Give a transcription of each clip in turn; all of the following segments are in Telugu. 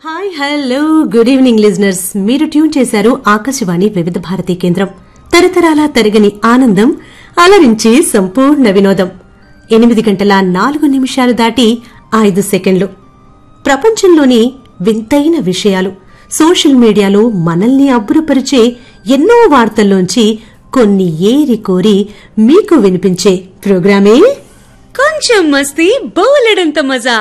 hi hello good evening listeners మీరు ట్యూన్ చేశారు ఆకాశవాణి వివిధ భారతి కేంద్రం తరతరాల తరగని ఆనందం అలరించి సంపూర్ణ వినోదం ఎనిమిది గంటల నాలుగు నిమిషాలు దాటి ఐదు సెకండ్లు ప్రపంచంలోని వింతైన విషయాలు సోషల్ మీడియాలో మనల్ని అబ్బురపరిచే ఎన్నో వార్తల్లోంచి కొన్ని ఏరి కోరి మీకు వినిపించే ప్రోగ్రామే కొంచెం మస్తీ బోలెడంత మజా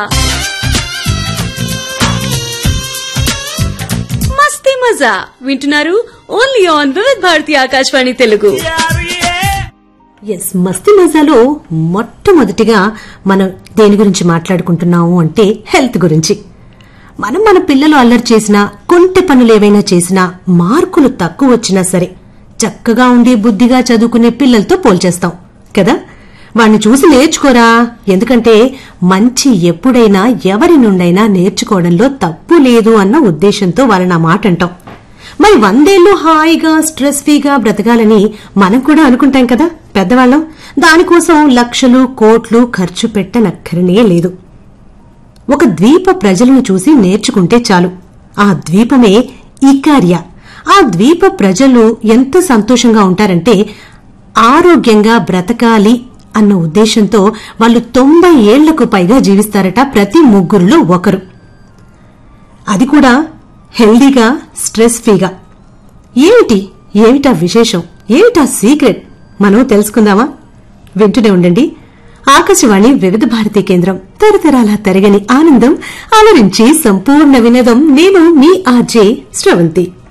మస్తీ మజా వింటున్నారు ఓన్లీ ఆన్ వివిధ భారతి ఆకాశవాణి తెలుగు ఎస్ మస్తీ మజాలో మొట్టమొదటిగా మనం దేని గురించి మాట్లాడుకుంటున్నాము అంటే హెల్త్ గురించి మనం మన పిల్లలు అల్లరి చేసినా కొంటె పనులు ఏవైనా చేసినా మార్కులు తక్కువ వచ్చినా సరే చక్కగా ఉండి బుద్ధిగా చదువుకునే పిల్లలతో పోల్చేస్తాం కదా వాణ్ణి చూసి నేర్చుకోరా ఎందుకంటే మంచి ఎప్పుడైనా ఎవరి నుండైనా నేర్చుకోవడంలో తప్పు లేదు అన్న ఉద్దేశంతో వాళ్ళని ఆ మాట అంటాం మరి వందేళ్లు హాయిగా స్ట్రెస్ ఫ్రీగా బ్రతకాలని మనం కూడా అనుకుంటాం కదా పెద్దవాళ్ళం దానికోసం లక్షలు కోట్లు ఖర్చు పెట్టనక్కరనే లేదు ఒక ద్వీప ప్రజలను చూసి నేర్చుకుంటే చాలు ఆ ద్వీపమే ఇకారియా ఆ ద్వీప ప్రజలు ఎంత సంతోషంగా ఉంటారంటే ఆరోగ్యంగా బ్రతకాలి అన్న ఉద్దేశంతో వాళ్ళు తొంభై ఏళ్లకు పైగా జీవిస్తారట ప్రతి ముగ్గురులో ఒకరు అది కూడా హెల్దీగా స్ట్రెస్ ఫ్రీగా ఏమిటి ఏమిటా విశేషం ఏమిటా సీక్రెట్ మనం తెలుసుకుందామా వింటూనే ఉండండి ఆకాశవాణి వివిధ భారతి కేంద్రం తరతరాల తరగని ఆనందం అలరించి సంపూర్ణ వినోదం నేను మీ ఆర్జే శ్రవంతి